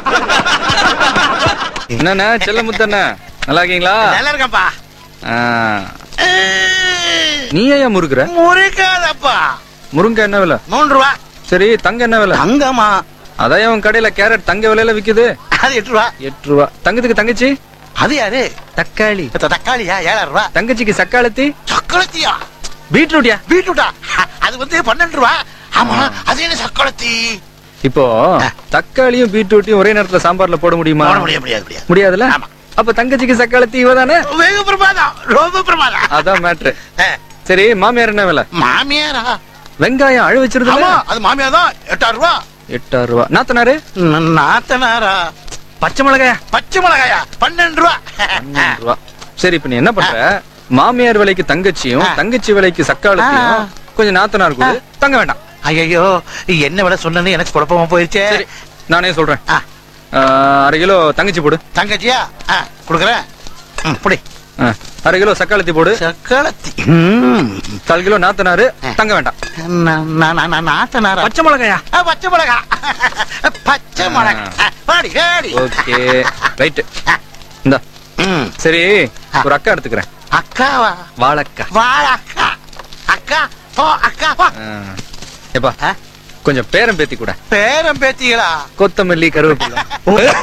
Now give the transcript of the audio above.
என்னண்ணா செல்ல முத்தண்ணா நல்லா இருக்கீங்களா நல்லா இருக்கேன்ப்பா ஆ, நீ ஏன் முறுக்குற முறைக்காதப்பா முருங்கை என்ன விலை மூன்று ரூபா சரி தங்க என்ன விலை தங்கம்மா அதான் உன் கடையில கேரட் தங்க விலையில விக்குது அது எட்டு ரூபா எட்டு ரூபா தங்கத்துக்கு தங்கச்சி அது யாரு தக்காளி இந்த தக்காளியா ஏழாயிரம் ரூபா தங்கச்சிக்கு சக்காளத்தி சக்கலத்தியா பீட்ரூட்யா பீட்ரூட்டா அது வந்து பன்னெண்டு ரூபா ஆமா அது என்ன சக்கலத்தி இப்போ தக்காளியும் பீட்ரூட்டையும் ஒரே நேரத்துல சாம்பார்ல போட முடியுமா போட முடியாது முடியாது முடியாது முடியாதுல்ல ஆமா. அப்ப தங்கச்சிக்கு சக்காளத்தி இவதானே வெகு பிரமாதம் ரொம்ப பிரமாதம் அதான் மேட்ரு ஆ, சரி மாமியார் என்ன விலை மாமியாரா வெங்காயம் அழ வச்சிருது ஆமா அது மாமியார் தான் எட்டாயிரம் ரூபா எட்டாயிரம் ரூபா நாத்தனாரு ந- நாத்தனாரா பச்சை மிளகாயா பச்சை மிளகாயா பன்னெண்டு ரூபா பன்னெண்டு ரூபா சரி இப்ப நீ என்ன பண்ற மாமியார் விலைக்கு தங்கச்சியும் ஆ. தங்கச்சி விலைக்கு சக்காளத்தையும் ஆ. கொஞ்சம் நாத்தனார் கொடு தங்க வேண்டாம் ஐயோ என்ன விலை சொன்னது எனக்கு குழப்பமா போயிருச்சே சரி நானே சொல்றேன் ஆ, ஆ, அரை கிலோ தங்கச்சி போடு தங்கச்சியா ஆ, கொடுக்குறேன் ம், புடி ஆ, அரை கிலோ சக்காளத்தி போடு சக்களத்தி ம். கால் கிலோ நாத்தனாரு ஆ. தங்க வேண்டாம் நா- நா- நா- நா- நாத்தனாரா பச்சை மிளகாயா ஆ, பச்சை மிளகா பச்சை மிளகா ஆ, வாடி வாடி ஓகே ரைட் இந்த ம். சரி ஆ. ஒரு அக்கா எடுத்துக்கிறேன் அக்காவா வாழக்கா வாழ அக்கா அக்கா ஓ அக்கா வா ஆ. எப்பா ஆ, கொஞ்சம் பேரம் பேத்தி கூட பேரம் பேத்திகளா கொத்தமல்லி கருவேப்பிலை